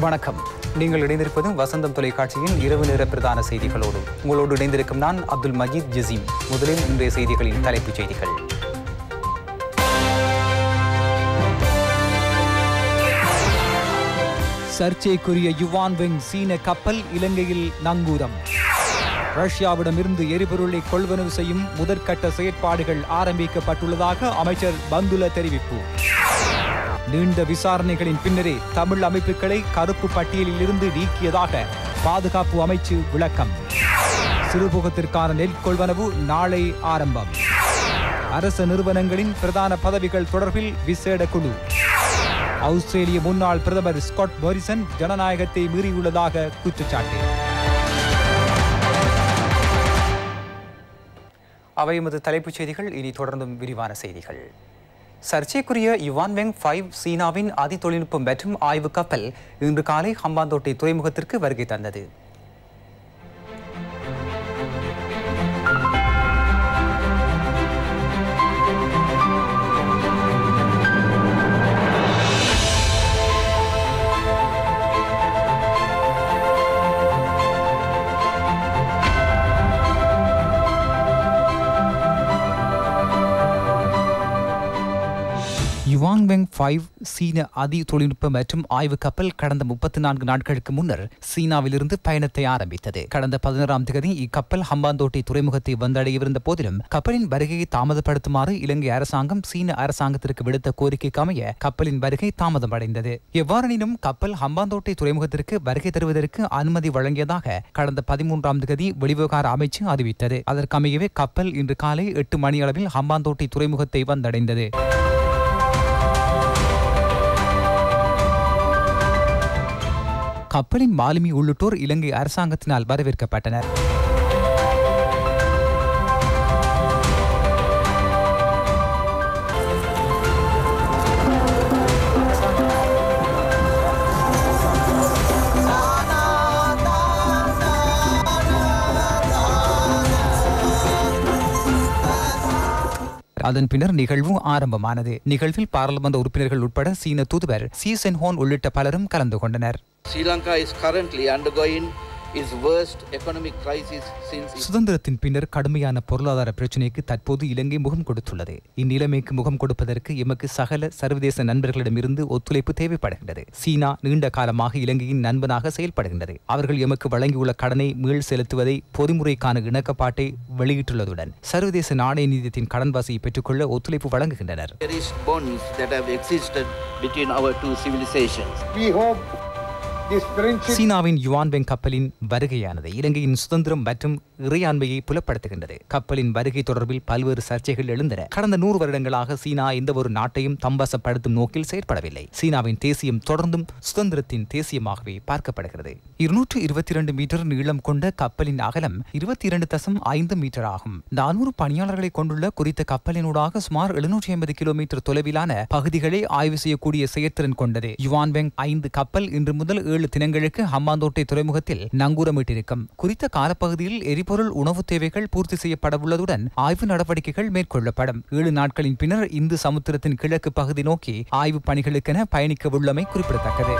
வணக்கம் நீங்கள் இணைந்திருப்பது வசந்தம் தொலைக்காட்சியின் இரவு நேர பிரதான செய்திகளோடு உங்களோடு இணைந்திருக்கும் நான் அப்துல் மஜீத் ஜசீம் முதலில் இன்றைய செய்திகளின் தலைப்புச் செய்திகள் சர்ச்சைக்குரிய யுவான் வெங் சீன கப்பல் இலங்கையில் நங்கூரம் ரஷ்யாவிடமிருந்து எரிபொருளை கொள்வனவு செய்யும் முதற்கட்ட செயற்பாடுகள் ஆரம்பிக்கப்பட்டுள்ளதாக அமைச்சர் பந்துல தெரிவிப்பு நீண்ட விசாரணைகளின் பின்னரே தமிழ் அமைப்புகளை கருப்பு பட்டியலில் இருந்து நீக்கியதாக பாதுகாப்பு அமைச்சு விளக்கம் சிறுபுகத்திற்கான நெல் கொள்வனவு நாளை ஆரம்பம் அரசு நிறுவனங்களின் பிரதான பதவிகள் தொடர்பில் விசேட குழு ஆஸ்திரேலிய முன்னாள் பிரதமர் ஸ்காட் மோரிசன் ஜனநாயகத்தை மீறியுள்ளதாக குற்றச்சாட்டு அவை எமது தலைப்புச் செய்திகள் இனி தொடர்ந்தும் விரிவான செய்திகள் சர்ச்சைக்குரிய யுவான் வெங் ஃபைவ் சீனாவின் அதி தொழில்நுட்பம் மற்றும் ஆய்வு கப்பல் இன்று காலை ஹம்பாந்தோட்டை துறைமுகத்திற்கு வருகை தந்தது யுவாங் வெங் ஃபைவ் சீன அதி தொழில்நுட்ப மற்றும் ஆய்வு கப்பல் கடந்த முப்பத்தி நான்கு நாட்களுக்கு முன்னர் சீனாவிலிருந்து பயணத்தை ஆரம்பித்தது கடந்த பதினோராம் தேதி இக்கப்பல் ஹம்பாந்தோட்டை துறைமுகத்தை வந்தடையவிருந்த போதிலும் கப்பலின் வருகையை தாமதப்படுத்துமாறு இலங்கை அரசாங்கம் சீன அரசாங்கத்திற்கு விடுத்த கோரிக்கைக்கு அமைய கப்பலின் வருகை தாமதமடைந்தது எவ்வாறெனினும் கப்பல் ஹம்பாந்தோட்டை துறைமுகத்திற்கு வருகை தருவதற்கு அனுமதி வழங்கியதாக கடந்த பதிமூன்றாம் தேதி வெளிவிவகார அமைச்சு அறிவித்தது அதற்கமையவே கப்பல் இன்று காலை எட்டு மணியளவில் ஹம்பாந்தோட்டை துறைமுகத்தை வந்தடைந்தது கப்பலின் மாலுமி உள்ளிட்டோர் இலங்கை அரசாங்கத்தினால் வரவேற்கப்பட்டனர் அதன் பின்னர் நிகழ்வு ஆரம்பமானது நிகழ்வில் பாராளுமன்ற உறுப்பினர்கள் உட்பட சீன தூதுவர் சி சென்ஹோன் உள்ளிட்ட பலரும் கலந்து கொண்டனர் Sri Lanka is currently undergoing its worst economic crisis since its சுதந்திரத்தின் பின்னர் கடுமையான பொருளாதார பிரச்சினைக்கு தற்போது இலங்கை முகம் கொடுத்துள்ளது இந்நிலைமைக்கு முகம் கொடுப்பதற்கு எமக்கு சகல சர்வதேச நண்பர்களிடமிருந்து ஒத்துழைப்பு தேவைப்படுகின்றது சீனா நீண்ட காலமாக இலங்கையின் நண்பனாக செயல்படுகின்றது அவர்கள் எமக்கு வழங்கியுள்ள கடனை மீள் செலுத்துவதை பொதுமுறைக்கான இணக்கப்பாட்டை வெளியிட்டுள்ளதுடன் சர்வதேச நாணய நிதியத்தின் கடன் வசதியை பெற்றுக்கொள்ள ஒத்துழைப்பு வழங்குகின்றனர் cherished bonds that have existed between our two civilizations. We hope this friendship சீனாவின் யுவான் பெங் கப்பலின் வருகையானது இலங்கையின் சுதந்திரம் மற்றும் இறையாண்மையை புலப்படுத்துகின்றது கப்பலின் வருகை தொடர்பில் பல்வேறு சர்ச்சைகள் எழுந்தன கடந்த நூறு வருடங்களாக சீனா எந்த ஒரு நாட்டையும் தம்பசப்படுத்தும் நோக்கில் செயற்படவில்லை சீனாவின் தேசியம் தொடர்ந்தும் சுதந்திரத்தின் தேசியமாகவே பார்க்கப்படுகிறது இருநூற்று இருபத்தி இரண்டு மீட்டர் நீளம் கொண்ட கப்பலின் அகலம் இருபத்தி இரண்டு தசம் ஐந்து மீட்டர் ஆகும் நானூறு பணியாளர்களை கொண்டுள்ள குறித்த கப்பலினூடாக சுமார் எழுநூற்றி ஐம்பது கிலோமீட்டர் தொலைவிலான பகுதிகளை ஆய்வு செய்யக்கூடிய செயற்திறன் கொண்டது யுவான் பெங் ஐந்து கப்பல் இன்று முதல் ஏழு தினங்களுக்கு ஹம்பாந்தோட்டை துறைமுகத்தில் நங்கூரமிட்டிருக்கும் குறித்த காலப்பகுதியில் எரிபொருள் உணவு தேவைகள் பூர்த்தி செய்யப்படவுள்ளதுடன் ஆய்வு நடவடிக்கைகள் மேற்கொள்ளப்படும் ஏழு நாட்களின் பின்னர் இந்து சமுத்திரத்தின் கிழக்கு பகுதி நோக்கி ஆய்வு பணிகளுக்கென பயணிக்கவுள்ளமை குறிப்பிடத்தக்கது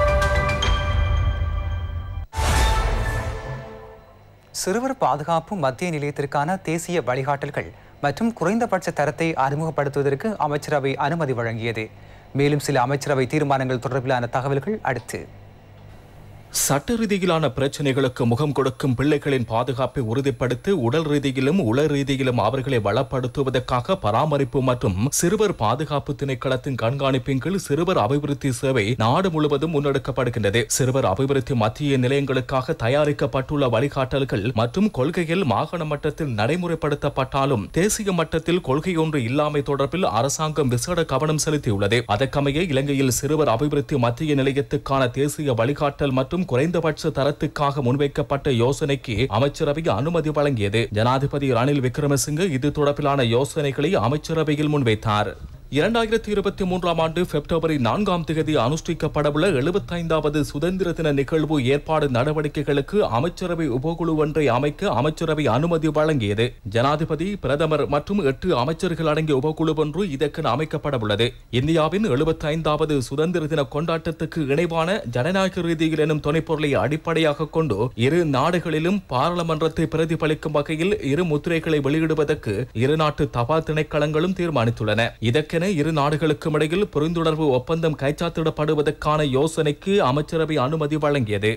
சிறுவர் பாதுகாப்பு மத்திய நிலையத்திற்கான தேசிய வழிகாட்டல்கள் மற்றும் குறைந்தபட்ச தரத்தை அறிமுகப்படுத்துவதற்கு அமைச்சரவை அனுமதி வழங்கியது மேலும் சில அமைச்சரவை தீர்மானங்கள் தொடர்பிலான தகவல்கள் அடுத்து சட்ட ரீதியிலான பிரச்சனைகளுக்கு முகம் கொடுக்கும் பிள்ளைகளின் பாதுகாப்பை உறுதிப்படுத்தி உடல் ரீதியிலும் உள ரீதியிலும் அவர்களை வளப்படுத்துவதற்காக பராமரிப்பு மற்றும் சிறுவர் பாதுகாப்பு திணைக்களத்தின் கண்காணிப்பின் கீழ் சிறுவர் அபிவிருத்தி சேவை நாடு முழுவதும் முன்னெடுக்கப்படுகின்றது சிறுவர் அபிவிருத்தி மத்திய நிலையங்களுக்காக தயாரிக்கப்பட்டுள்ள வழிகாட்டல்கள் மற்றும் கொள்கைகள் மாகாண மட்டத்தில் நடைமுறைப்படுத்தப்பட்டாலும் தேசிய மட்டத்தில் கொள்கை ஒன்று இல்லாமை தொடர்பில் அரசாங்கம் விசேட கவனம் செலுத்தியுள்ளது அதற்கமைய இலங்கையில் சிறுவர் அபிவிருத்தி மத்திய நிலையத்துக்கான தேசிய வழிகாட்டல் மற்றும் குறைந்தபட்ச தரத்துக்காக முன்வைக்கப்பட்ட யோசனைக்கு அமைச்சரவை அனுமதி வழங்கியது ஜனாதிபதி ரணில் விக்ரமசிங்கே இது தொடர்பிலான யோசனைகளை அமைச்சரவையில் முன்வைத்தார் இரண்டாயிரத்தி இருபத்தி மூன்றாம் ஆண்டு பிப்ரவரி நான்காம் தேதி அனுஷ்டிக்கப்படவுள்ள எழுபத்தைந்தாவது சுதந்திர தின நிகழ்வு ஏற்பாடு நடவடிக்கைகளுக்கு அமைச்சரவை உபகுழு ஒன்றை அமைக்க அமைச்சரவை அனுமதி வழங்கியது ஜனாதிபதி பிரதமர் மற்றும் எட்டு அமைச்சர்கள் அடங்கிய உபகுழு ஒன்று இதற்கு அமைக்கப்படவுள்ளது இந்தியாவின் எழுபத்தைந்தாவது சுதந்திர தின கொண்டாட்டத்துக்கு இணைவான ஜனநாயக ரீதியில் எனும் துணைப்பொருளை அடிப்படையாக கொண்டு இரு நாடுகளிலும் பாராளுமன்றத்தை பிரதிபலிக்கும் வகையில் இரு முத்திரைகளை வெளியிடுவதற்கு இரு நாட்டு தபால் திணைக்களங்களும் தீர்மானித்துள்ளன இதற்கென இரு நாடுகளுக்கும் இடையில் புரிந்துணர்வு ஒப்பந்தம் கைச்சாத்திடப்படுவதற்கான யோசனைக்கு அமைச்சரவை அனுமதி வழங்கியது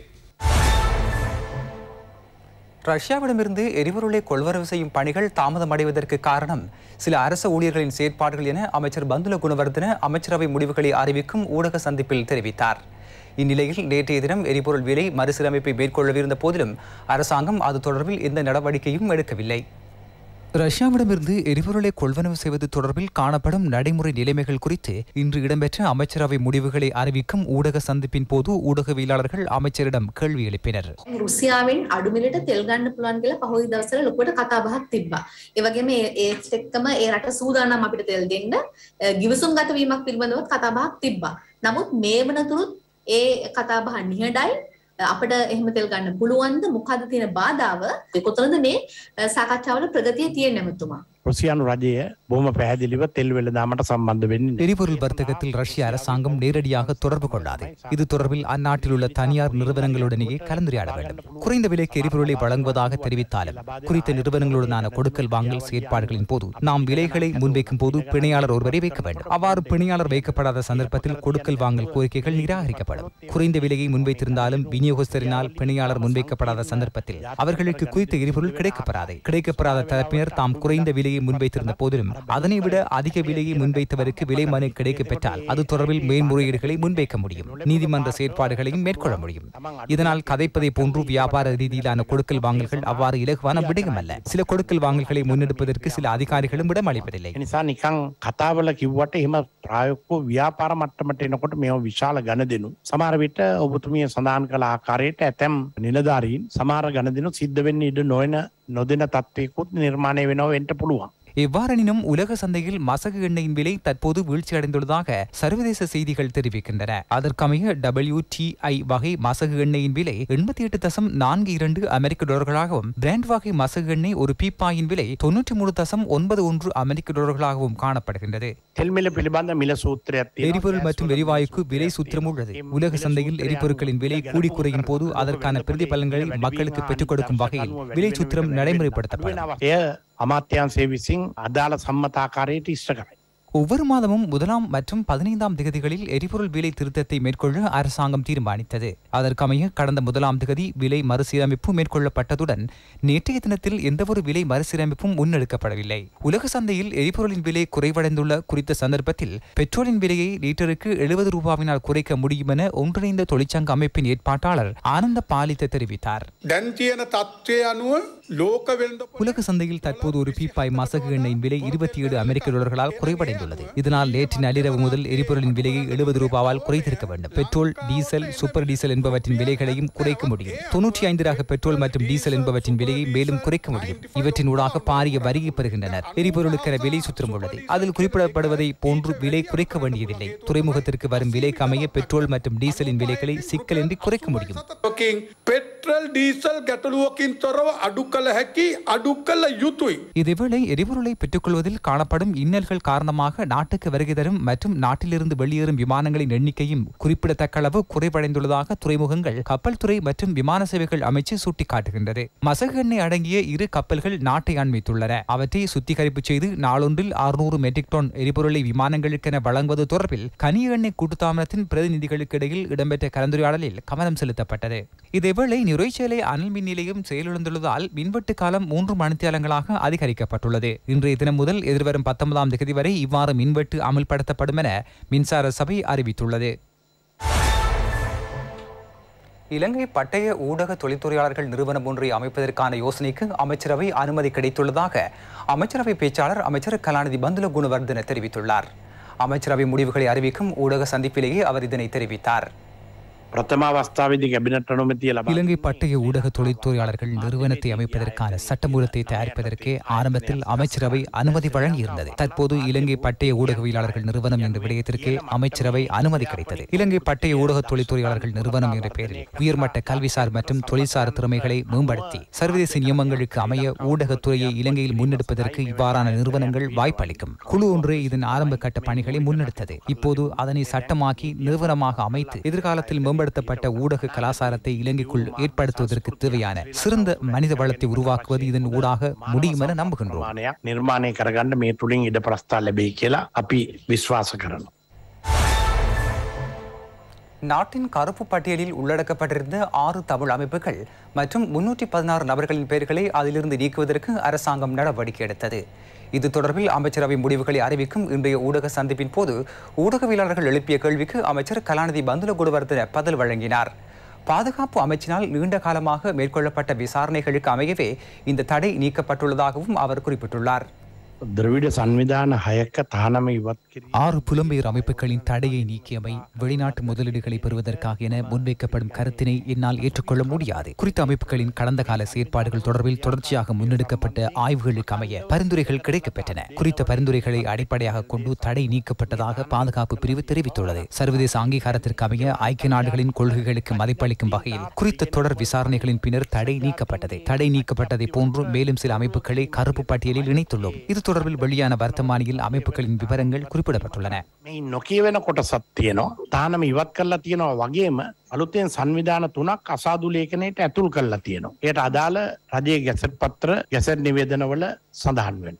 ரஷ்யாவிடமிருந்து எரிபொருளை கொள்வரவு செய்யும் பணிகள் தாமதமடைவதற்கு காரணம் சில அரசு ஊழியர்களின் செயற்பாடுகள் என அமைச்சர் பந்துல குணவர்தன அமைச்சரவை முடிவுகளை அறிவிக்கும் ஊடக சந்திப்பில் தெரிவித்தார் இந்நிலையில் நேற்றைய தினம் எரிபொருள் விலை மறுசீரமைப்பை மேற்கொள்ளவிருந்த போதிலும் அரசாங்கம் அது தொடர்பில் எந்த நடவடிக்கையும் எடுக்கவில்லை ரஷ்யாவிடமிருந்து எரிபொருளை கொள்வனவு செய்வது தொடர்பில் காணப்படும் நடைமுறை நிலைமைகள் குறித்து இன்று இடம்பெற்ற அமைச்சரவை முடிவுகளை அறிவிக்கும் ஊடக சந்திப்பின் போது ஊடகவியலாளர்கள் அமைச்சரிடம் கேள்வி எழுப்பினர் රුසියාවෙන් අඩුමිලට තෙල් ගන්න පුළුවන් කියලා පහුගිය දවස්වල ලොකුවට කතා බහක් තිබ්බා. ඒ වගේම ඒ- ඒත් එක්කම ඒ රට සූදානම් අපිට තෙල් දෙන්න අ, ගිවිසුම් ගත වීමක් පිළිබඳවත් කතා බහක් තිබ්බා. නමුත් මේ වනතුරුත් ඒ කතා බහ නිහඬයි අපිට එහෙම තෙල් ගන්න පුළුවන්ද මොකද්ද තියෙන බාධාව කොතනද මේ අ, සාකච්ඡාවල ප්‍රගතිය තියෙන්නේ නැමතුමා රුසියානු රජය බොහොම පැහැදිලිව තෙල් වෙළදාමට සම්බන්ධ වෙන්නේ எரிபொருள் வர்த்தகத்தில் ரஷ்ய அரசாங்கம் நேரடியாக தொடர்பு கொள்ளாது இது தொடர்பில் அந்நாட்டில் உள்ள தனியார் நிறுவனங்களுடனேயே கலந்துரையாட வேண்டும் குறைந்த விலைக்கு எரிபொருளை வழங்குவதாக தெரிவித்தாலும் குறித்த நிறுவனங்களுடனான கொடுக்கல் வாங்கல் செயற்பாடுகளின் போது நாம் விலைகளை முன்வைக்கும் போது பிணையாளர் ஒருவரை வைக்க வேண்டும் அவ்வாறு பிணையாளர் வைக்கப்படாத சந்தர்ப்பத்தில் கொடுக்கல் வாங்கல் கோரிக்கைகள் நிராகரிக்கப்படும் குறைந்த விலையை முன்வைத்திருந்தாலும் விநியோகஸ்தரினால் பிணையாளர் முன்வைக்கப்படாத சந்தர்ப்பத்தில் அவர்களுக்கு குறித்த எரிபொருள் கிடைக்கப்பெறாது கிடைக்கப்பெறாத தரப்பினர் தாம் குறைந்த விலையை முன்வைத்திருந்த போதிலும் அதனை விட அதிக விலையை முன்வைத்தவருக்கு விலை மனு கிடைக்கப் பெற்றால் அது தொடர்பில் மேன்முறையீடுகளை முன்வைக்க முடியும் நீதிமன்ற செயற்பாடுகளையும் மேற்கொள்ள முடியும் இதனால் கதைப்பதை போன்று வியாபார ரீதியிலான கொடுக்கல் வாங்கல்கள் அவ்வாறு இலகுவான விடயமல்ல சில கொடுக்கல் வாங்கல்களை முன்னெடுப்பதற்கு சில அதிகாரிகளும் இடமளிப்பதில்லை නිසා නිකං කතාවල කිව්වට එහෙම ප්‍රායොක්කෝ ව්‍යාපාර මට්ටමට එනකොට මෙම විශාල ගණ දෙනු. සමහර විට ඔබතුමිය සඳහන් කළ ආකාරයට ඇතැම් නිලධාරීන් සමහර ගණ දෙනු සිද්ධ වෙන්න ඉඩ නොයන නොදෙන තත්වයකුත් නිර්මාණය වෙනව වෙන්ට පුළුවන්. எவ்வாறெனினும் உலக சந்தையில் மசகு எண்ணெயின் விலை தற்போது வீழ்ச்சியடைந்துள்ளதாக சர்வதேச செய்திகள் தெரிவிக்கின்றன அதற்கமைய WTI வகை மசகு எண்ணெயின் விலை எண்பத்தி எட்டு தசம் நான்கு இரண்டு அமெரிக்க டாலர்களாகவும் பிராண்ட் வகை மசகு எண்ணெய் ஒரு பீப்பாயின் விலை தொன்னூற்றி மூணு தசம் ஒன்பது ஒன்று அமெரிக்க டாலர்களாகவும் காணப்படுகின்றது තෙල්මිල පිළිබඳ මිල සූත්‍රයක් තියෙනවා. எரிபொருள் மற்றும் எரிவாயுக்கு விலை சூத்திரம் உள்ளது உலக சந்தையில் எரிபொருட்களின் விலை கூடி குறையும் போது அதற்கான பிரதிபலன்களை மக்களுக்கு பெற்றுக் கொடுக்கும் வகையில் விலை சூத்திரம் நடைமுறைப்படுத்தப்படும் එය අමාත්‍යන්සේ විසින් අදාළ සම්මතාකාරයට ඉෂ්ට කරයි. ஒவ்வொரு மாதமும் முதலாம் மற்றும் பதினைந்தாம் திகதிகளில் எரிபொருள் விலை திருத்தத்தை மேற்கொள்ள அரசாங்கம் தீர்மானித்தது அதற்கமைய கடந்த முதலாம் திகதி விலை மறுசீரமைப்பு மேற்கொள்ளப்பட்டதுடன் நேற்றைய தினத்தில் எந்தவொரு விலை மறுசீரமைப்பும் முன்னெடுக்கப்படவில்லை உலக சந்தையில் எரிபொருளின் விலை குறைவடைந்துள்ள குறித்த சந்தர்ப்பத்தில் பெட்ரோலின் விலையை லீட்டருக்கு எழுபது ரூபாவினால் குறைக்க முடியும் என ஒன்றிணைந்த தொழிற்சங்க அமைப்பின் ஏற்பாட்டாளர் ஆனந்த பாலித்த தெரிவித்தார் දැන් තියෙන තත්ත්වය අනුව ලෝක වෙළඳ உலக சந்தையில் தற்போது ஒரு பீப்பாய் மசகு எண்ணெயின் விலை இருபத்தி ஏழு அமெரிக்க டாலர்களால் குறைவடைந்துள்ளது இதனால் நேற்று நள்ளிரவு முதல் எரிபொருளின் விலையை எழுபது ரூபாவால் குறைத்திருக்க வேண்டும் பெட்ரோல் டீசல் சூப்பர் டீசல் என்பவற்றின் விலைகளையும் குறைக்க முடியும் தொன்னூற்றி ஐந்து ரக பெட்ரோல் மற்றும் டீசல் என்பவற்றின் விலையை மேலும் குறைக்க முடியும் இவற்றின் ஊடாக பாரிய வரியை பெறுகின்றனர் எரிபொருளுக்கென விலை சுற்றம் உள்ளது அதில் குறிப்பிடப்படுவதை போன்று விலை குறைக்க வேண்டியதில்லை துறைமுகத்திற்கு வரும் விலைக்கு அமைய பெட்ரோல் மற்றும் டீசலின் விலைகளை சிக்கலின்றி குறைக்க முடியும் සතකින් පෙට්‍රල් ඩීසල් ගැටලුවකින් තොරව අඩු කළ හැකි අඩු කළ යුතුයි. இதேவேளை எரிபொருளை பெற்றுக்கொள்வதில் காணப்படும் இன்னல்கள் காரணமாக நாட்டுக்கு வருகை தரும் மற்றும் நாட்டிலிருந்து வெளியேறும் விமானங்களின் எண்ணிக்கையும் குறிப்பிடத்தக்க அளவு குறைவடைந்துள்ளதாக துறைமுகங்கள் கப்பல் துறை மற்றும் விமான சேவைகள் அமைச்சு சுட்டிக்காட்டுகின்றது மசகு எண்ணெய் அடங்கிய இரு கப்பல்கள் நாட்டை அண்மித்துள்ளன அவற்றை சுத்திகரிப்பு செய்து நாளொன்றில் அறுநூறு மெட்ரிக் டன் எரிபொருளை விமானங்களுக்கென வழங்குவது தொடர்பில் கனிய எண்ணெய் கூட்டுத்தாமனத்தின் பிரதிநிதிகளுக்கு இடையில் இடம்பெற்ற கலந்துரையாடலில் கவனம் செலுத்தப்பட்டது இதேவேளை நுரைச்சேலை அனல் மின் நிலையம் செயலிழந்துள்ளதால் மின்வெட்டு காலம் மூன்று மணித்தியாலங்களாக அதிகரிக்கப்பட்டுள்ளது இன்றைய தினம் முதல் எதிர்வரும் பத்தொன்பதாம் தேதி வரை இவ்வாறு மின்வெட்டு அமல்படுத்தப்படும் என மின்சார சபை அறிவித்துள்ளது இலங்கை பட்டய ஊடக தொழில்துறையாளர்கள் நிறுவனம் ஒன்றை அமைப்பதற்கான யோசனைக்கு அமைச்சரவை அனுமதி கிடைத்துள்ளதாக அமைச்சரவை பேச்சாளர் அமைச்சர் கலாநிதி பந்துல குணவர்தன தெரிவித்துள்ளார் அமைச்சரவை முடிவுகளை அறிவிக்கும் ஊடக சந்திப்பிலேயே அவர் இதனை தெரிவித்தார் ප්‍රථම අවස්ථාවේදී කැබිනට් අනුමැතිය ලබා இலங்கை பட்டய ஊடக தொழில்துறையாளர்கள் நிறுவனத்தை அமைப்பதற்கான சட்டமூலத்தை தயாரிப்பதற்கே ஆரம்பத்தில் அமைச்சரவை அனுமதி வழங்கியிருந்தது தற்போது இலங்கை பட்டய ஊடகவியலாளர்கள் நிறுவனம் என்ற விடயத்திற்கு அமைச்சரவை அனுமதி கிடைத்தது இலங்கை பட்டய ஊடக தொழில்துறையாளர்கள் நிறுவனம் என்ற பெயரில் உயர்மட்ட கல்விசார் மற்றும் தொழில்சார் திறமைகளை மேம்படுத்தி சர்வதேச நியமங்களுக்கு அமைய ஊடகத்துறையை இலங்கையில் முன்னெடுப்பதற்கு இவ்வாறான நிறுவனங்கள் வாய்ப்பளிக்கும் குழு ஒன்று இதன் ஆரம்ப கட்ட பணிகளை முன்னெடுத்தது இப்போது அதனை சட்டமாக்கி நிறுவனமாக அமைத்து எதிர்காலத்தில் மேம்படுத்தப்பட்ட ஊடக கலாசாரத்தை இலங்கைக்குள் ஏற்படுத்துவதற்கு தேவையான சிறந்த மனித வளத்தை உருவாக்குவது இதன் ஊடாக முடியும் என நம்புகின்றோம் ප්‍රමාණයක් නිර්මාණය කරගන්න මේ තුළින් ඉඩ ප්‍රස්ථා ලැබෙයි කියලා අපි විශ්වාස කරනවා. நாட்டின் கருப்பு பட்டியலில் உள்ளடக்கப்பட்டிருந்த ஆறு தமிழ் அமைப்புகள் மற்றும் முன்னூற்றி பதினாறு நபர்களின் பெயர்களை அதிலிருந்து நீக்குவதற்கு அரசாங்கம் நடவடிக்கை எடுத்தது இது தொடர்பில் அமைச்சரவை முடிவுகளை அறிவிக்கும் இன்றைய ஊடக சந்திப்பின் போது ஊடகவியலாளர்கள் எழுப்பிய கேள்விக்கு அமைச்சர் கலாநிதி பந்துல குடுவர்தன பதில் வழங்கினார் பாதுகாப்பு அமைச்சினால் நீண்ட காலமாக மேற்கொள்ளப்பட்ட விசாரணைகளுக்கு அமையவே இந்த தடை நீக்கப்பட்டுள்ளதாகவும் அவர் குறிப்பிட்டுள்ளார் ද්‍රවිඩ සංවිධාන හයක තානම ඉවත් කිරීම. ஆறு புலம்பெயர் அமைப்புகளின் தடையை நீக்கியமை வெளிநாட்டு முதலீடுகளை பெறுவதற்காக என முன்வைக்கப்படும் கருத்தினை என்னால் ஏற்றுக்கொள்ள முடியாது குறித்த அமைப்புகளின் கடந்த கால செயற்பாடுகள் தொடர்பில் தொடர்ச்சியாக முன்னெடுக்கப்பட்ட ஆய்வுகளுக்கு அமைய பரிந்துரைகள் கிடைக்கப்பெற்றன குறித்த பரிந்துரைகளை அடிப்படையாக கொண்டு தடை நீக்கப்பட்டதாக பாதுகாப்பு பிரிவு தெரிவித்துள்ளது சர்வதேச அங்கீகாரத்திற்கு அமைய ஐக்கிய நாடுகளின் கொள்கைகளுக்கு மதிப்பளிக்கும் வகையில் குறித்த தொடர் விசாரணைகளின் பின்னர் தடை நீக்கப்பட்டது தடை நீக்கப்பட்டதை போன்று மேலும் சில அமைப்புகளை கருப்பு பட்டியலில் இணைத்துள்ளோம் இது தொடர்பில் வெளியான வர்த்தமானியில் அமைப்புகளின் விவரங்கள் குறிப்பிடப்பட்டுள்ளன මේ නොකියවෙන කොටසත් තියෙනවා තානම ඉවත් කරලා තියෙනවා වගේම අලුතෙන් සංවිධාන තුනක් අසාදු ලේඛනයට ඇතුල් කරලා තියෙනවා. ඒයට අදාළ රජයේ ගැසට් පත්‍ර ගැසට් නිවේදනවල සඳහන් වෙන.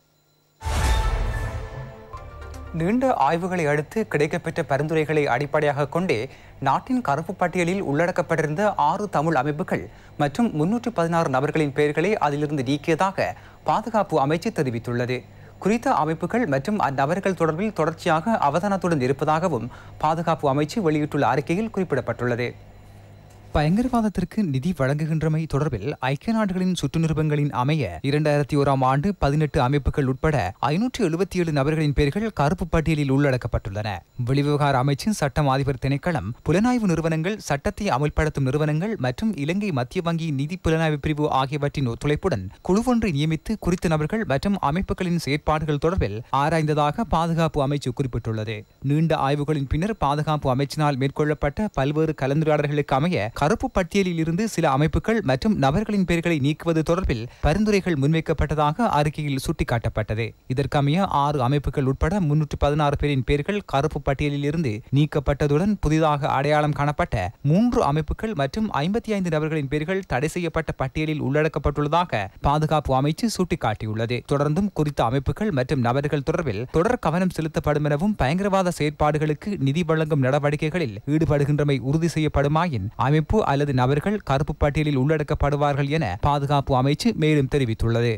நீண்ட ஆய்வுகளை அடுத்து கிடைக்கப்பெற்ற பரிந்துரைகளை அடிப்படையாக கொண்டே நாட்டின் கருப்பு பட்டியலில் உள்ளடக்கப்பட்டிருந்த ஆறு தமிழ் அமைப்புகள் மற்றும் முன்னூற்றி பதினாறு நபர்களின் பெயர்களை அதிலிருந்து நீக்கியதாக பாதுகாப்பு அமைச்சு தெரிவித்துள்ளது குறித்த அமைப்புகள் மற்றும் அந்நபர்கள் தொடர்பில் தொடர்ச்சியாக அவதானத்துடன் இருப்பதாகவும் பாதுகாப்பு அமைச்சு வெளியிட்டுள்ள அறிக்கையில் குறிப்பிடப்பட்டுள்ளது பயங்கரவாதத்திற்கு நிதி வழங்குகின்றமை தொடர்பில் ஐக்கிய நாடுகளின் சுற்று நிருபங்களின் அமைய இரண்டாயிரத்தி ஓராம் ஆண்டு பதினெட்டு அமைப்புகள் உட்பட ஐநூற்றி எழுபத்தி ஏழு நபர்களின் பெயர்கள் கருப்பு பட்டியலில் உள்ளடக்கப்பட்டுள்ளன வெளிவிவகார அமைச்சின் சட்டம் அதிபர் திணைக்களம் புலனாய்வு நிறுவனங்கள் சட்டத்தை அமல்படுத்தும் நிறுவனங்கள் மற்றும் இலங்கை மத்திய வங்கி நிதி புலனாய்வு பிரிவு ஆகியவற்றின் ஒத்துழைப்புடன் குழுவொன்றை நியமித்து குறித்த நபர்கள் மற்றும் அமைப்புகளின் செயற்பாடுகள் தொடர்பில் ஆராய்ந்ததாக பாதுகாப்பு அமைச்சு குறிப்பிட்டுள்ளது நீண்ட ஆய்வுகளின் பின்னர் பாதுகாப்பு அமைச்சினால் மேற்கொள்ளப்பட்ட பல்வேறு கலந்துரையாடல்களுக்கு அமைய கருப்பு பட்டியலில் இருந்து சில அமைப்புகள் மற்றும் நபர்களின் பெயர்களை நீக்குவது தொடர்பில் பரிந்துரைகள் முன்வைக்கப்பட்டதாக அறிக்கையில் சுட்டிக்காட்டப்பட்டது இதற்கமைய ஆறு அமைப்புகள் உட்பட முன்னூற்று பதினாறு பேரின் பெயர்கள் கருப்பு பட்டியலில் இருந்து நீக்கப்பட்டதுடன் புதிதாக அடையாளம் காணப்பட்ட மூன்று அமைப்புகள் மற்றும் ஐம்பத்தி ஐந்து நபர்களின் பெயர்கள் தடை செய்யப்பட்ட பட்டியலில் உள்ளடக்கப்பட்டுள்ளதாக பாதுகாப்பு அமைச்சு சுட்டிக்காட்டியுள்ளது தொடர்ந்தும் குறித்த அமைப்புகள் மற்றும் நபர்கள் தொடர்பில் தொடர் கவனம் செலுத்தப்படும் எனவும் பயங்கரவாத செயற்பாடுகளுக்கு நிதி வழங்கும் நடவடிக்கைகளில் ஈடுபடுகின்றமை உறுதி செய்யப்படுமாயின் அமைப்பு அல்லது நபர்கள் கருப்பு பட்டியலில் உள்ளடக்கப்படுவார்கள் என பாதுகாப்பு அமைச்சு மேலும் தெரிவித்துள்ளது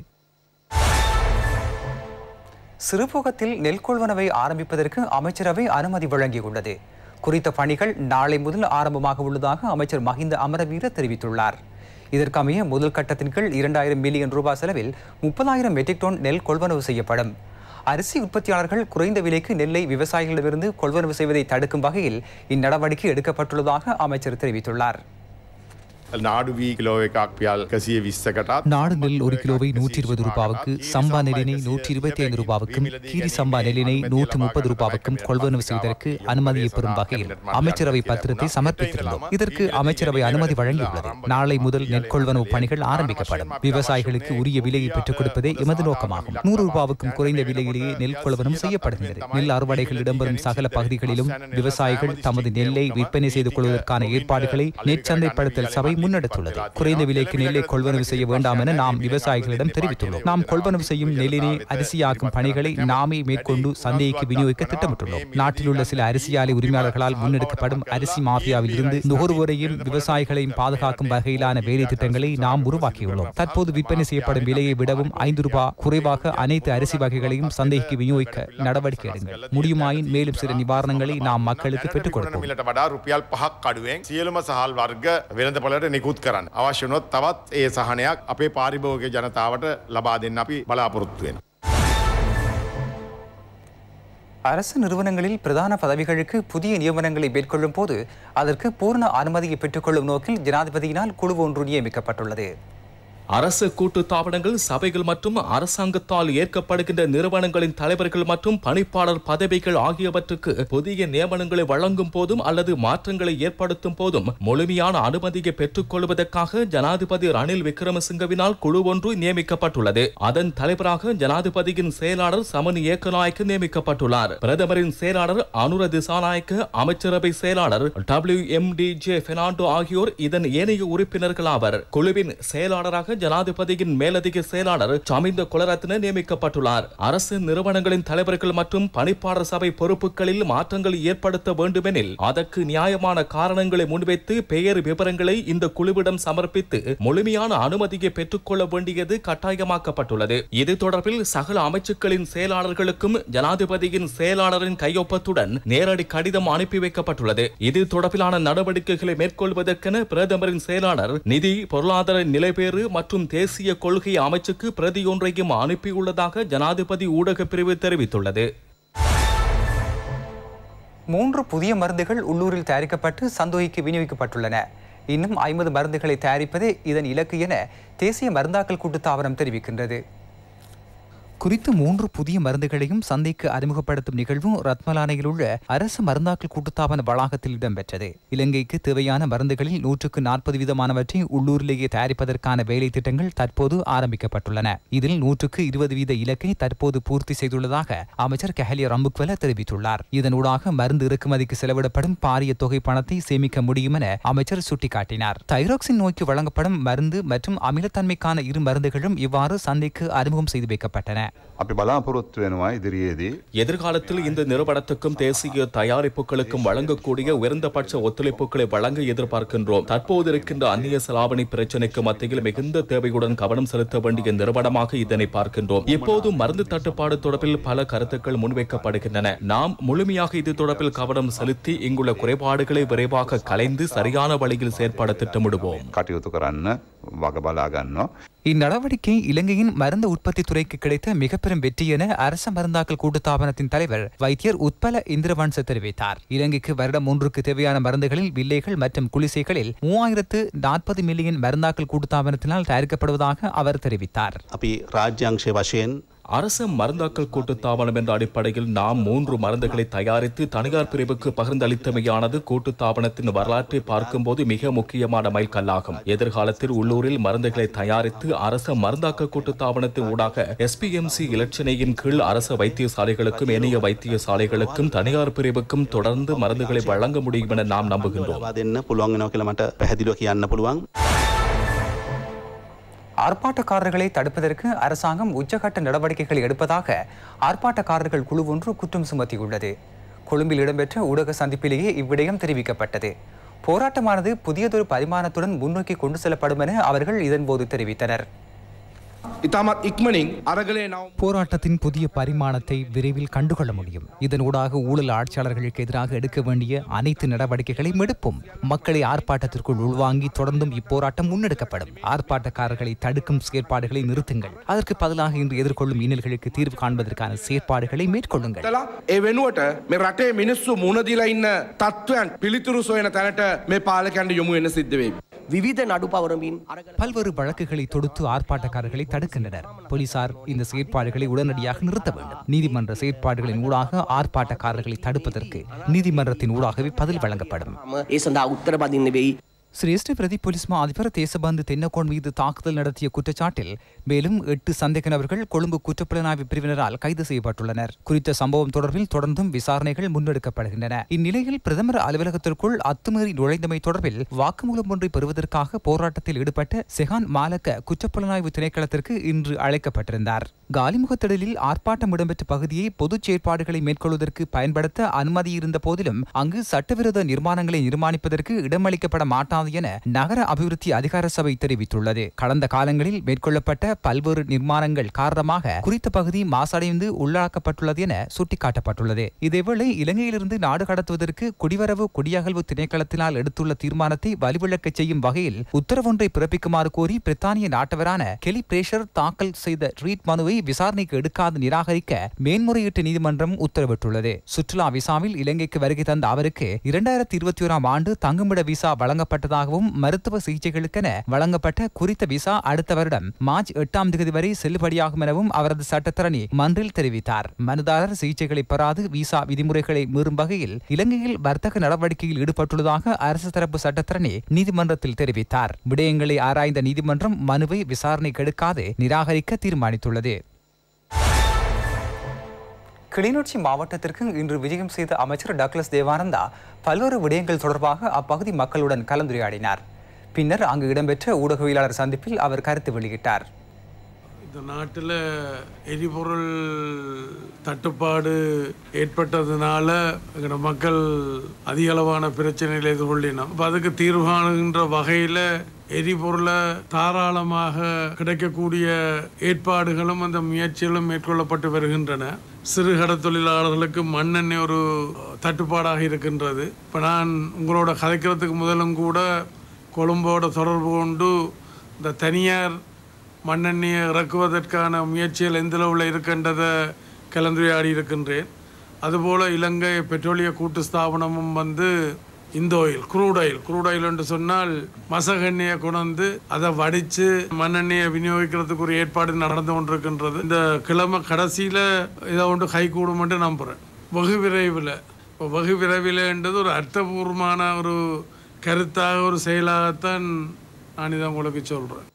சிறுபோகத்தில் நெல் கொள்வனவை ஆரம்பிப்பதற்கு அமைச்சரவை அனுமதி வழங்கியுள்ளது குறித்த பணிகள் நாளை முதல் ஆரம்பமாக உள்ளதாக அமைச்சர் மஹிந்த அமரவீர தெரிவித்துள்ளார் இதற்கமைய முதல் கட்டத்தின் கீழ் இரண்டாயிரம் மில்லியன் ரூபாய் செலவில் முப்பதாயிரம் மெட்ரிக் டன் நெல் கொள்வனவு செய்யப்படும் அரிசி உற்பத்தியாளர்கள் குறைந்த விலைக்கு நெல்லை விவசாயிகளிடமிருந்து கொள்வனவு செய்வதை தடுக்கும் வகையில் இந்நடவடிக்கை எடுக்கப்பட்டுள்ளதாக அமைச்சர் தெரிவித்துள்ளார் නාඩු වී කිලෝ එකක් පියල් කසිය විස්සකටත් நாடு நெல் ஒரு கிலோவை நூற்றி இருபது ரூபாவுக்கு சம்பா நெல்லினை நூற்றி இருபத்தி ஐந்து ரூபாவுக்கும் கீரி சம்பா நெல்லினை நூற்றி முப்பது ரூபாவுக்கும் கொள்வனவு செய்வதற்கு அனுமதியை பெறும் வகையில் அமைச்சரவை பத்திரத்தை சமர்ப்பித்திருந்தோம் இதற்கு அமைச்சரவை அனுமதி வழங்கியுள்ளது நாளை முதல் நெற்கொள்வனவு பணிகள் ஆரம்பிக்கப்படும் விவசாயிகளுக்கு உரிய விலையை பெற்றுக் கொடுப்பதே எமது நோக்கமாகும் நூறு ரூபாவுக்கும் குறைந்த விலையிலேயே நெல் கொள்வனம் செய்யப்படுகிறது நெல் அறுவடைகள் இடம்பெறும் சகல பகுதிகளிலும் விவசாயிகள் தமது நெல்லை விற்பனை செய்து கொள்வதற்கான ஏற்பாடுகளை நெற்சந்தைப்படுத்தல் சபை முன்னெடுத்துள்ளது குறைந்த விலைக்கு நெல்லை கொள்வனவு செய்ய வேண்டாம் என நாம் விவசாயிகளிடம் தெரிவித்துள்ளோம் நாம் கொள்வனவு செய்யும் நெல்லினை அரிசியாக்கும் பணிகளை நாமே மேற்கொண்டு சந்தைக்கு விநியோகிக்க திட்டமிட்டுள்ளோம் நாட்டில் உள்ள சில அரிசி ஆலை உரிமையாளர்களால் முன்னெடுக்கப்படும் அரிசி மாஃபியாவில் இருந்து நுகர்வோரையும் விவசாயிகளையும் பாதுகாக்கும் வகையிலான வேலை திட்டங்களை நாம் உருவாக்கியுள்ளோம் தற்போது விற்பனை செய்யப்படும் விலையை விடவும் ஐந்து ரூபாய் குறைவாக அனைத்து அரிசி வகைகளையும் சந்தைக்கு விநியோகிக்க நடவடிக்கை எடுங்கள் முடியுமாயின் மேலும் சில நிவாரணங்களை நாம் மக்களுக்கு பெற்றுக் கொடுப்போம் මිලට වඩා රුපියල් පහක් අඩුවෙන් සියලුම සහල් වර්ග වෙනද පොලට නිකුත් කරන්න අවශ්‍යනොත් තවත් ඒ සහනයක් අපේ පාරිභෝග ජනතාවට ලබා දෙන්න අපි බලාපොරොත්තු වෙන. அரசு நிறுவனங்களில் பிரதான பதவிகளுக்கு புதிய நியமனங்களை மேற்கொள்ளும் போது அதற்கு பூர்ண அனுமதியை பெற்றுக்கொள்ளும் நோக்கில் ஜனாதிபதியினால் குழு ஒன்று நியமிக்கப்பட்டுள்ளது அரசு கூட்டு தாபனங்கள் சபைகள் மற்றும் அரசாங்கத்தால் ஏற்கப்படுகின்ற நிறுவனங்களின் தலைவர்கள் மற்றும் பணிப்பாளர் பதவிகள் ஆகியவற்றுக்கு புதிய நியமனங்களை வழங்கும் போதும் அல்லது மாற்றங்களை ஏற்படுத்தும் போதும் முழுமையான அனுமதியை பெற்றுக் கொள்வதற்காக ஜனாதிபதி ரணில் விக்ரமசிங்கவினால் குழு ஒன்று நியமிக்கப்பட்டுள்ளது அதன் தலைவராக ஜனாதிபதியின் செயலாளர் சமன் ஏக்கநாயக்கு நியமிக்கப்பட்டுள்ளார் பிரதமரின் செயலாளர் அனுர திசாநாயக்க அமைச்சரவை செயலாளர் W M D J Fernando ஆகியோர் இதன் ஏனைய உறுப்பினர்கள் ஆவர் குழுவின் செயலாளராக ஜனாதிபதியின் மேலதிக செயலாளர் சமிந்த குலரத்ன நியமிக்கப்பட்டுள்ளார் அரசு நிறுவனங்களின் தலைவர்கள் மற்றும் பணிப்பாளர் சபை பொறுப்புகளில் மாற்றங்கள் ஏற்படுத்த வேண்டுமெனில் அதற்கு நியாயமான காரணங்களை முன்வைத்து பெயர் விவரங்களை இந்த குழுவிடம் சமர்ப்பித்து முழுமையான அனுமதியை பெற்றுக்கொள்ள வேண்டியது கட்டாயமாக்கப்பட்டுள்ளது இது தொடர்பில் சகல அமைச்சுக்களின் செயலாளர்களுக்கும் ஜனாதிபதியின் செயலாளரின் கையொப்பத்துடன் நேரடி கடிதம் அனுப்பி வைக்கப்பட்டுள்ளது இது தொடர்பிலான நடவடிக்கைகளை மேற்கொள்வதற்கென பிரதமரின் செயலாளர் நிதி பொருளாதார நிலைபேறு மற்றும் தேசிய கொள்கை அமைச்சுக்கு பிரதியொன்றையும் அனுப்பியுள்ளதாக ஜனாதிபதி ஊடகப் பிரிவு தெரிவித்துள்ளது மூன்று புதிய மருந்துகள் உள்ளூரில் தயாரிக்கப்பட்டு சந்தோகிக்கு விநியோகிக்கப்பட்டுள்ளன இன்னும் ஐம்பது மருந்துகளை தயாரிப்பதே இதன் இலக்கு என தேசிய மருந்தாக்கல் கூட்டுத்தாபனம் தெரிவிக்கின்றது குறித்து மூன்று புதிய மருந்துகளையும் சந்தைக்கு அறிமுகப்படுத்தும் நிகழ்வும் ரத்மலானையில் உள்ள அரசு மருந்தாக்கல் கூட்டுத்தாபன வளாகத்தில் இடம்பெற்றது இலங்கைக்கு தேவையான மருந்துகளில் நூற்றுக்கு நாற்பது வீதமானவற்றை உள்ளூரிலேயே தயாரிப்பதற்கான வேலை திட்டங்கள் தற்போது ஆரம்பிக்கப்பட்டுள்ளன இதில் நூற்றுக்கு இருபது வீத இலக்கை தற்போது பூர்த்தி செய்துள்ளதாக அமைச்சர் கஹலிய ரம்புக்வல தெரிவித்துள்ளார் இதனூடாக மருந்து இறக்குமதிக்கு செலவிடப்படும் பாரிய தொகை பணத்தை சேமிக்க முடியும் என அமைச்சர் சுட்டிக்காட்டினார் தைராக்சின் நோய்க்கு வழங்கப்படும் மருந்து மற்றும் அமிலத்தன்மைக்கான இரு மருந்துகளும் இவ்வாறு சந்தைக்கு அறிமுகம் செய்து வைக்கப்பட்டன අපි බලාපොරොත්තු වෙනවා ඉදිරියේදී எதிர்காலத்தில் இந்த நிறுவனத்துக்கும் தேசிய தயாரிப்புகளுக்கும் வழங்கக்கூடிய உயர்ந்தபட்ச ஒத்துழைப்புகளை வழங்க எதிர்பார்க்கின்றோம் தற்போது இருக்கின்ற அந்நிய செலாவணி பிரச்சினைக்கு மத்தியில் மிகுந்த தேவையுடன் கவனம் செலுத்த வேண்டிய நிறுவனமாக இதனை பார்க்கின்றோம் இப்போது மருந்து தட்டுப்பாடு தொடர்பில் பல கருத்துக்கள் முன்வைக்கப்படுகின்றன நாம் முழுமையாக இது தொடர்பில் கவனம் செலுத்தி இங்குள்ள குறைபாடுகளை விரைவாக கலைந்து சரியான வழியில் செயற்பட திட்டமிடுவோம் කටයුතු කරන්න වග බලා ගන්නවා. இந்நடவடிக்கை இலங்கையின் மருந்து உற்பத்தி துறைக்கு கிடைத்த மிக பெரும் வெற்றி என அரச மருந்தாக்கல் கூட்டுத்தாபனத்தின் தலைவர் வைத்தியர் உட்பல இந்திரவன்ச தெரிவித்தார் இலங்கைக்கு வருடம் ஒன்றுக்கு தேவையான மருந்துகளில் வில்லைகள் மற்றும் குளிசைகளில் மூவாயிரத்து நாற்பது மில்லியன் மருந்தாக்கல் கூட்டுத்தாபனத்தினால் தயாரிக்கப்படுவதாக அவர் தெரிவித்தார் අපි රාජ්‍යංශය වශයෙන් அரசு மருந்தாக்கல் கூட்டுத்தாபனம் என்ற அடிப்படையில் நாம் மூன்று மருந்துகளை தயாரித்து தனியார் பிரிவுக்கு பகிர்ந்தளித்தமையானது கூட்டுத்தாபனத்தின் வரலாற்றை பார்க்கும்போது மிக முக்கியமான மைல்கல்லாகும் எதிர்காலத்தில் உள்ளூரில் மருந்துகளை தயாரித்து அரசு மருந்தாக்கல் கூட்டுத்தாபனத்தின் ஊடாக எஸ்பிஎம்சி இலட்சணையின் கீழ் அரசு வைத்தியசாலைகளுக்கும் ஏனைய வைத்தியசாலைகளுக்கும் தனியார் பிரிவுக்கும் தொடர்ந்து மருந்துகளை வழங்க முடியும் என நாம் நம்புகின்றோம் ලබා දෙන්න පුළුවන් වෙනවා කියලා මට පැහැදිලිව කියන්න පුළුවන්. ஆர்ப்பாட்டக்காரர்களை தடுப்பதற்கு அரசாங்கம் உச்சகட்ட நடவடிக்கைகளை எடுப்பதாக ஆர்ப்பாட்டக்காரர்கள் குழு ஒன்று குற்றம் சுமத்தியுள்ளது கொழும்பில் இடம்பெற்ற ஊடக சந்திப்பிலேயே இவ்விடயம் தெரிவிக்கப்பட்டது போராட்டமானது புதியதொரு பரிமாணத்துடன் முன்னோக்கி கொண்டு செல்லப்படும் என அவர்கள் இதன்போது தெரிவித்தனர் ඉතාමත් ඉක්මනින් අරගලේ නව போராட்டத்தின் புதிய பரிமாணத்தை விரைவில் கண்டுகொள்ள முடியும் இதனூடாக ஊழல் ஆட்சியாளர்களுக்கு எதிராக எடுக்க வேண்டிய அனைத்து நடவடிக்கைகளையும் எடுப்போம் மக்களை ஆர்ப்பாட்டத்திற்குள் உள்வாங்கி தொடர்ந்தும் இப்போராட்டம் முன்னெடுக்கப்படும் ஆர்ப்பாட்டக்காரர்களை தடுக்கும் செயற்பாடுகளை நிறுத்துங்கள் அதற்கு பதிலாக இன்று எதிர்கொள்ளும் இன்னல்களுக்கு தீர்வு காண்பதற்கான செயற்பாடுகளை மேற்கொள்ளுங்கள் ලා ඒ වෙනුවට මේ රටේ මිනිස්සු මුණදිලා ඉන්න තත්ත්වයන් පිළිතුරු සොයන තැනට මේ පාලකන්ට යොමු වෙන සිද්ධ වෙයි. විවිධ නඩු පවරමින් අරගල பல்வேறு வழக்குகளை தொடுத்து ஆர்ப்பாட்டக்காரர்களை தடுக்கின்றனர் போலீசார் இந்த செயற்பாடுகளை உடனடியாக நிறுத்த வேண்டும் நீதிமன்ற செயற்பாடுகளின் ஊடாக ஆர்ப்பாட்டக்காரர்களை தடுப்பதற்கு நீதிமன்றத்தின் ஊடாகவே பதில் வழங்கப்படும் ඒ සඳහා උත්තර බදින්න වෙයි சிரேஷ்ட பிரதி போலீஸ் மா அதிபர் தேசபந்து தென்னகோன் மீது தாக்குதல் நடத்திய குற்றச்சாட்டில் மேலும் எட்டு சந்தேக நபர்கள் கொழும்பு குற்றப்புலனாய்வு பிரிவினரால் கைது செய்யப்பட்டுள்ளனர் குறித்த சம்பவம் தொடர்பில் தொடர்ந்தும் விசாரணைகள் முன்னெடுக்கப்படுகின்றன இந்நிலையில் பிரதமர் அலுவலகத்திற்குள் அத்துமீறி நுழைந்தமை தொடர்பில் வாக்குமூலம் ஒன்றை பெறுவதற்காக போராட்டத்தில் ஈடுபட்ட செஹான் மாலக்க குற்றப்புலனாய்வு திணைக்களத்திற்கு இன்று அழைக்கப்பட்டிருந்தார் காலிமுகத்திடலில் ஆர்ப்பாட்டம் இடம்பெற்ற பகுதியை பொதுச் செயற்பாடுகளை மேற்கொள்வதற்கு பயன்படுத்த அனுமதி இருந்த போதிலும் அங்கு சட்டவிரோத நிர்மாணங்களை நிர்மாணிப்பதற்கு இடமளிக்கப்பட மாட்டாது போதுமானது என நகர அபிவிருத்தி அதிகார சபை தெரிவித்துள்ளது கடந்த காலங்களில் மேற்கொள்ளப்பட்ட பல்வேறு நிர்மாணங்கள் காரணமாக குறித்த பகுதி மாசடைந்து உள்ளாக்கப்பட்டுள்ளது என சுட்டிக்காட்டப்பட்டுள்ளது இதேவேளை இலங்கையிலிருந்து நாடு கடத்துவதற்கு குடிவரவு குடியகல்வு திணைக்களத்தினால் எடுத்துள்ள தீர்மானத்தை வலுவிழக்கச் செய்யும் வகையில் உத்தரவொன்றை பிறப்பிக்குமாறு கோரி பிரித்தானிய நாட்டவரான கெலி பிரேஷர் தாக்கல் செய்த ரீட் மனுவை விசாரணைக்கு எடுக்காது நிராகரிக்க மேன்முறையீட்டு நீதிமன்றம் உத்தரவிட்டுள்ளது சுற்றுலா விசாவில் இலங்கைக்கு வருகை தந்த அவருக்கு இரண்டாயிரத்தி இருபத்தி ஓராம் ஆண்டு தங்குமிட விசா வழங்கப்பட்டதாகவும் மருத்துவ சிகிச்சைகளுக்கென வழங்கப்பட்ட குறித்த விசா அடுத்த வருடம் மார்ச் எட்டாம் தேதி வரை செல்லுபடியாகும் எனவும் அவரது சட்டத்தரணி மன்றில் தெரிவித்தார் மனுதாரர் சிகிச்சைகளை பெறாது விசா விதிமுறைகளை மீறும் வகையில் இலங்கையில் வர்த்தக நடவடிக்கையில் ஈடுபட்டுள்ளதாக அரசு தரப்பு சட்டத்தரணி நீதிமன்றத்தில் தெரிவித்தார் விடயங்களை ஆராய்ந்த நீதிமன்றம் மனுவை விசாரணைக்கு எடுக்காது நிராகரிக்க தீர்மானித்துள்ளது கிளிநொச்சி மாவட்டத்திற்கு இன்று விஜயம் செய்த அமைச்சர் டக்ளஸ் தேவானந்தா பல்வேறு விடயங்கள் தொடர்பாக அப்பகுதி மக்களுடன் கலந்துரையாடினார் பின்னர் அங்கு இடம்பெற்ற ஊடகவியலாளர் சந்திப்பில் அவர் கருத்து வெளியிட்டார் இந்த நாட்டில் எரிபொருள் தட்டுப்பாடு ஏற்பட்டதுனால எங்களோட மக்கள் அதிக அளவான பிரச்சனைகளை எதிர்கொள்ளினோம் அப்ப அதுக்கு தீர்வு காணுகின்ற வகையில் எரிபொருளை தாராளமாக கிடைக்கக்கூடிய ஏற்பாடுகளும் அந்த முயற்சிகளும் மேற்கொள்ளப்பட்டு வருகின்றன சிறுகட தொழிலாளர்களுக்கு மண்ணெண்ணெய் ஒரு தட்டுப்பாடாக இருக்கின்றது இப்போ நான் உங்களோட கதைக்கிறதுக்கு முதலும் கூட கொழும்போட தொடர்பு கொண்டு இந்த தனியார் மண்ணெண்ணெயை இறக்குவதற்கான முயற்சிகள் எந்த அளவில் இருக்கின்றதை கலந்துரையாடி இருக்கின்றேன் அதுபோல் இலங்கை பெட்ரோலிய கூட்டு ஸ்தாபனமும் வந்து இந்த oil crude oil crude oil என்று சொன்னால் மசகெண்ணெயை கொண்டு அதை வடித்து மண்ணெண்ணெயை விநியோகிக்கிறதுக்கு ஒரு ஏற்பாடு நடந்து கொண்டிருக்கின்றது இந்த கிழமை கடைசியில் இதை ஒன்று கை கூடும் என்று நம்புகிறேன் வெகு விரைவில் இப்போ வெகு விரைவில்ன்றது ஒரு அர்த்தபூர்வமான ஒரு கருத்தாக ஒரு செயலாகத்தான் நான் இதை உங்களுக்கு சொல்கிறேன்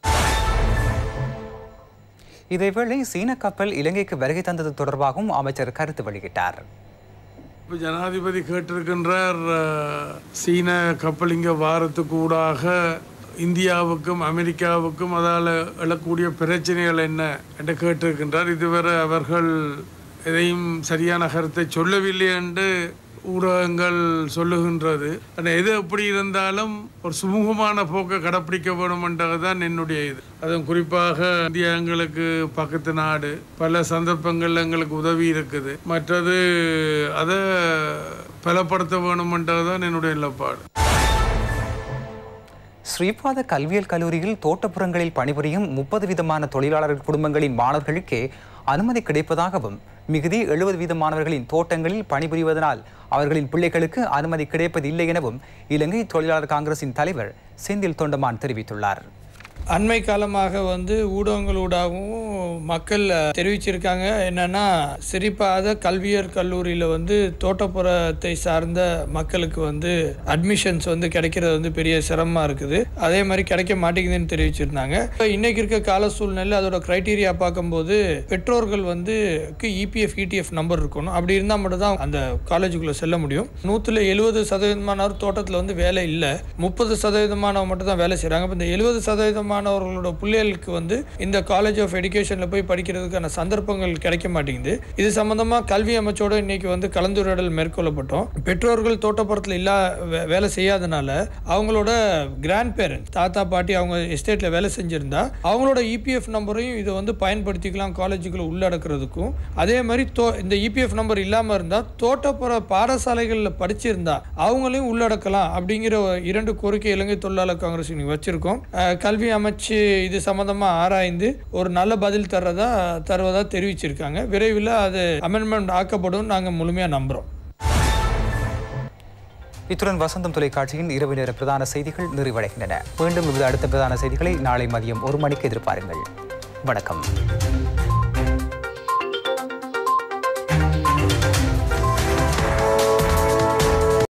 இதேவேளை சீன கப்பல் இலங்கைக்கு வருகை தந்தது தொடர்பாகவும் அமைச்சர் கருத்து வெளியிட்டார் இப்போ ஜனாதிபதி கேட்டிருக்கின்றார் அஹ், சீன கப்பல் இங்கே வாரத்துக்கு ஊடாக இந்தியாவுக்கும் அமெரிக்காவுக்கும் அதால் எழக்கூடிய பிரச்சனைகள் என்ன என்று கேட்டிருக்கின்றார் இதுவரை அவர்கள் எதையும் சரியான கருத்தை சொல்லவில்லை என்று ஊடகங்கள் சொல்லுகின்றது ஆனால் எது எப்படி இருந்தாலும் ஒரு சுமூகமான போக்கை கடைப்பிடிக்க வேணுமென்றதுதான் என்னுடைய இது அதுவும் குறிப்பாக இந்தியா எங்களுக்கு பக்கத்து நாடு பல சந்தர்ப்பங்கள்ல எங்களுக்கு உதவி இருக்குது மற்றது அதை பலப்படுத்த வேணுமென்றதுதான் என்னுடைய நிலப்பாடு ஸ்ரீபாத கல்வியல் கல்லூரியில் தோட்டப்புறங்களில் பணிபுரியும் முப்பது விதமான தொழிலாளர்கள் குடும்பங்களின் மாணவர்களுக்கு அனுமதி கிடைப்பதாகவும் மிகுதி எழுபது வீதமானவர்களின் தோட்டங்களில் பணிபுரிவதனால் அவர்களின் பிள்ளைகளுக்கு அனுமதி கிடைப்பதில்லை எனவும் இலங்கை தொழிலாளர் காங்கிரசின் தலைவர் செந்தில் தொண்டமான் தெரிவித்துள்ளார் அண்மை காலமாக வந்து ஊடகங்களூடாகவும் மக்கள் தெரிவிச்சிருக்காங்க என்னன்னா சிரிப்பாத கல்வியர் கல்லூரியில் வந்து தோட்டப்புறத்தை சார்ந்த மக்களுக்கு வந்து அட்மிஷன்ஸ் வந்து கிடைக்கிறது வந்து பெரிய சிரமமாக இருக்குது அதே மாதிரி கிடைக்க மாட்டேங்குதுன்னு தெரிவிச்சிருந்தாங்க இப்போ இன்னைக்கு இருக்க கால சூழ்நிலை அதோட க்ரைட்டீரியா பார்க்கும்போது பெற்றோர்கள் வந்து இபிஎஃப் இடிஎஃப் நம்பர் இருக்கணும் அப்படி இருந்தால் மட்டும் தான் அந்த காலேஜுக்குள்ளே செல்ல முடியும் நூற்றில் எழுபது சதவீதமானவர் தோட்டத்தில் வந்து வேலை இல்லை முப்பது சதவீதமானவங்க மட்டும் தான் வேலை செய்கிறாங்க இப்போ இந்த எழுபது சதவீதமானவர்களோட பிள்ளைகளுக்கு வந்து இந்த காலேஜ் ஆஃப் எஜுகேஷனில் போய் படிக்கிறதுக்கான சந்தர்ப்பங்கள் கிடைக்க மாட்டேங்குது இது சம்பந்தமாக கல்வி அமைச்சோட இன்னைக்கு வந்து கலந்துரையாடல் மேற்கொள்ளப்பட்டோம் பெற்றோர்கள் தோட்டப்புறத்தில் இல்லா வே- வேலை செய்யாதனால அவங்களோட கிராண்ட் பேரண்ட் தாத்தா பாட்டி அவங்க எஸ்டேட்டில் வேலை செஞ்சிருந்தா அவங்களோட இபிஎஃப் நம்பரையும் இதை வந்து பயன்படுத்திக்கலாம் காலேஜுக்குள்ள உள்ளடக்கிறதுக்கும் அதே மாதிரி தோ இந்த இபிஎஃப் நம்பர் இல்லாமல் இருந்தால் தோட்டப்புற பாடசாலைகளில் படிச்சிருந்தா அவங்களையும் உள்ளடக்கலாம் அப்படிங்கிற இரண்டு கோரிக்கை இலங்கை தொழிலாளர் காங்கிரஸ் இன்னைக்கு வச்சிருக்கோம் அஹ், கல்வி அமைச்சு இது சம்பந்தமாக ஆராய்ந்து ஒரு நல்ல பதில் தர்றதா தருவதா தெரிவிச்சிருக்காங்க விரைவில் அது அமெண்ட்மெண்ட் ஆக்கப்படும் நாங்கள் முழுமையாக நம்புகிறோம் இத்துடன் வசந்தம் தொலைக்காட்சியின் இரவு நேர பிரதான செய்திகள் நிறைவடைகின்றன மீண்டும் இது அடுத்த பிரதான செய்திகளை நாளை மதியம் ஒரு மணிக்கு எதிர்பாருங்கள் வணக்கம்